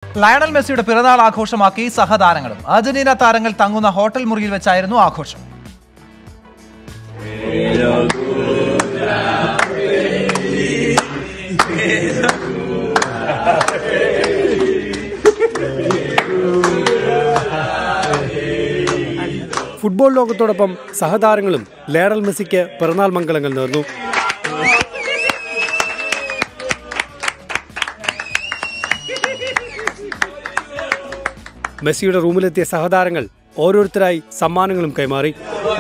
Lionel മെസ്സിയുടെ പിറന്നാൾ ആഘോഷമാക്കി സഹതാരങ്ങളും Argentina താരങ്ങൾ തങ്ങുന്ന ഹോട്ടൽ മുറിയിൽ വെച്ചായിരുന്നു ആഘോഷം ഫുട്ബോൾ ലോകത്തോടൊപ്പം സഹതാരങ്ങളും ലയണൽ മെസ്സിക്ക് പിറന്നാൾ മംഗളങ്ങൾ നേർന്നു മെസ്സിയുടെ റൂമിലെത്തിയ സഹതാരങ്ങൾ ഓരോരുത്തരായി സമ്മാനങ്ങളും കൈമാറി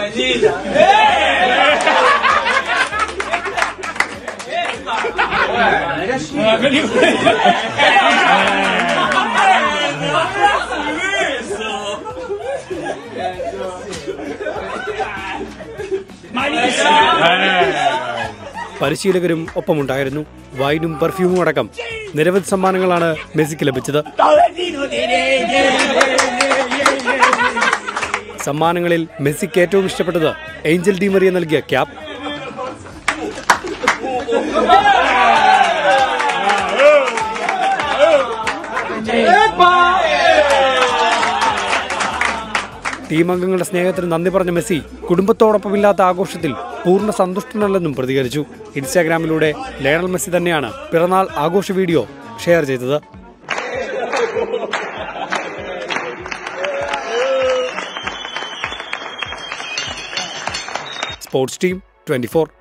പരിശീലകരും ഒപ്പമുണ്ടായിരുന്നു വൈനും പെർഫ്യൂമും അടക്കം നിരവധി സമ്മാനങ്ങളാണ് മെസ്സിക്ക് ലഭിച്ചത് സമ്മാനങ്ങളിൽ മെസ്സിക്ക് ഏറ്റവും ഇഷ്ടപ്പെട്ടത് ഏഞ്ചൽ ഡിമറിയ നൽകിയ ക്യാപ്പ് ടീം അംഗങ്ങളുടെ സ്നേഹത്തിന് നന്ദി പറഞ്ഞ മെസ്സി കുടുംബത്തോടൊപ്പമില്ലാത്ത ആഘോഷത്തിൽ പൂർണ്ണ സന്തുഷ്ടനല്ലെന്നും പ്രതികരിച്ചു ഇൻസ്റ്റാഗ്രാമിലൂടെ ലയണൽ മെസ്സി തന്നെയാണ് പിറന്നാൾ ആഘോഷ വീഡിയോ ഷെയർ ചെയ്തത് സ്പോർട്സ് ടീം ട്വന്റി